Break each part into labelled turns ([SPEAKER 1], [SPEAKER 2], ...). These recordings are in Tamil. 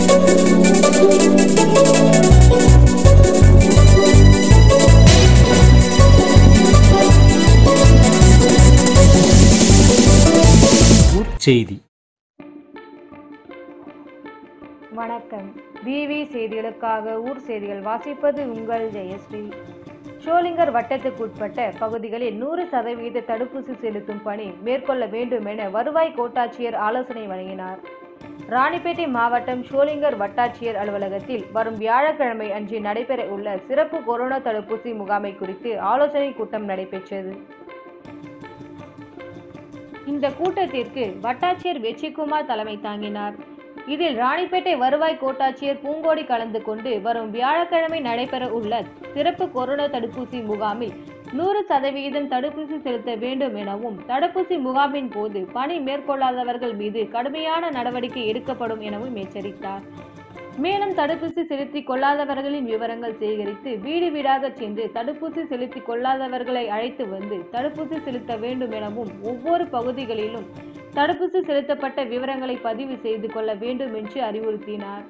[SPEAKER 1] செய்தி
[SPEAKER 2] வணக்கம் பிவி செய்திகளுக்காக ஊர் செய்திகள் வாசிப்பது உங்கள் ஜெயஸ்ரீ ஷோலிங்கர் வட்டத்துக்குட்பட்ட பகுதிகளில் நூறு சதவீத தடுப்பூசி செலுத்தும் பணி மேற்கொள்ள வேண்டும் என வருவாய் கோட்டாட்சியர் ஆலோசனை வழங்கினார் ராணிப்பேட்டை மாவட்டம் ஷோலிங்கர் வட்டாட்சியர் அலுவலகத்தில் வரும் வியாழக்கிழமை அன்று நடைபெற உள்ள சிறப்பு கொரோனா தடுப்பூசி முகாமை குறித்து ஆலோசனை கூட்டம் நடைபெற்றது இந்த கூட்டத்திற்கு வட்டாட்சியர் வெற்றிக்குமார் தலைமை தாங்கினார் இதில் ராணிப்பேட்டை வருவாய் கோட்டாட்சியர் பூங்கோடி கலந்து கொண்டு வரும் வியாழக்கிழமை நடைபெற உள்ள சிறப்பு கொரோனா தடுப்பூசி முகாமில் நூறு சதவிகிதம் தடுப்பூசி செலுத்த வேண்டும் எனவும் தடுப்பூசி முகாமின் போது பணி மேற்கொள்ளாதவர்கள் மீது கடுமையான நடவடிக்கை எடுக்கப்படும் எனவும் எச்சரித்தார் மேலும் தடுப்பூசி செலுத்திக் கொள்ளாதவர்களின் விவரங்கள் சேகரித்து வீடு வீடாக சென்று தடுப்பூசி செலுத்திக் கொள்ளாதவர்களை அழைத்து வந்து தடுப்பூசி செலுத்த வேண்டும் எனவும் ஒவ்வொரு பகுதிகளிலும் தடுப்பூசி செலுத்தப்பட்ட விவரங்களை பதிவு செய்து கொள்ள வேண்டும் என்று அறிவுறுத்தினார்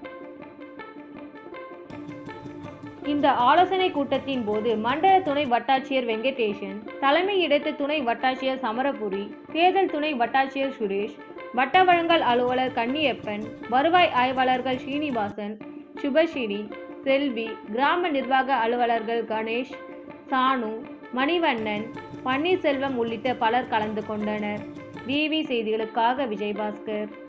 [SPEAKER 2] இந்த ஆலோசனை கூட்டத்தின் போது மண்டல துணை வட்டாட்சியர் வெங்கடேசன் தலைமை இடத்து துணை வட்டாட்சியர் சமரபுரி தேர்தல் துணை வட்டாட்சியர் சுரேஷ் வட்ட வழங்கல் அலுவலர் கன்னியப்பன் வருவாய் ஆய்வாளர்கள் ஸ்ரீனிவாசன் சுபஸ்ரீ செல்வி கிராம நிர்வாக அலுவலர்கள் கணேஷ் சானு மணிவண்ணன் பன்னீர்செல்வம் உள்ளிட்ட பலர் கலந்து கொண்டனர் விவி செய்திகளுக்காக விஜயபாஸ்கர்